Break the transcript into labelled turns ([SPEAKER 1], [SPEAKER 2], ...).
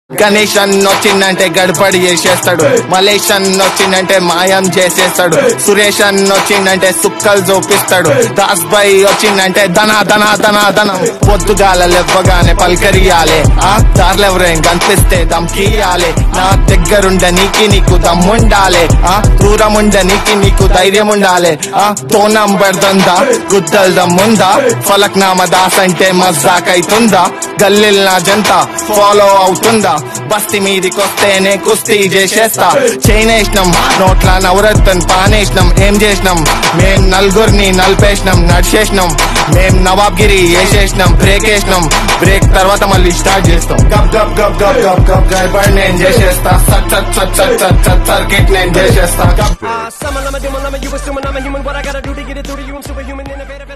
[SPEAKER 1] గణేష్ అన్న వచ్చిందంటే గడపడి చేసేస్తాడు మలేష్ అన్న వచ్చిందంటే మాయం చేసేస్తాడు సురేష్ అన్న వచ్చిందంటే సుక్కలు చూపిస్తాడు దాస్ భాయ్ వచ్చిందంటే ధన ధన ధన ధనం పొద్దుగాల లెవ్వగానే పలకరియాలే ఆ దార్లెవరేం కనిపిస్తే దమ్కియాలే నా దగ్గరుండ నీకి నీకు దమ్ముండాలే ఆ క్రూరముండ నీకి నీకు ధైర్యం ఉండాలి ఆ తో నంబర్ దందా గుద్దల్ దమ్ముందా ఫలక్ నామ దాస్ అంటే మజాక్ అయితుందా గల్లిల్ నా జంట ఫాలో అవుతుందా బస్తి మీదికి వస్తేనే కుస్తీ చేసేస్తా చైనేసినాం నోట్ల నవరత్న్ పానేసినాం ఏం చేసినాం మేం నలుగురిని నలిపేసినాం నడిచేసినాం మేం నవాబ్గిరి వేసేసినాం బ్రేక్ వేసినాం బ్రేక్ తర్వాత మళ్ళీ స్టార్ట్ చేస్తాం గప్ గప్ గప్ గప్ గప్ గప్ గడబడి నేను చేసేస్తా సట్ సట్ సట్ సట్ సట్ సట్ సర్కిట్ నేను చేసేస్తా గప్
[SPEAKER 2] Uh, some of them, I'm a human, you assuming I'm a human. What I gotta do to get it through to you? I'm superhuman, innovative.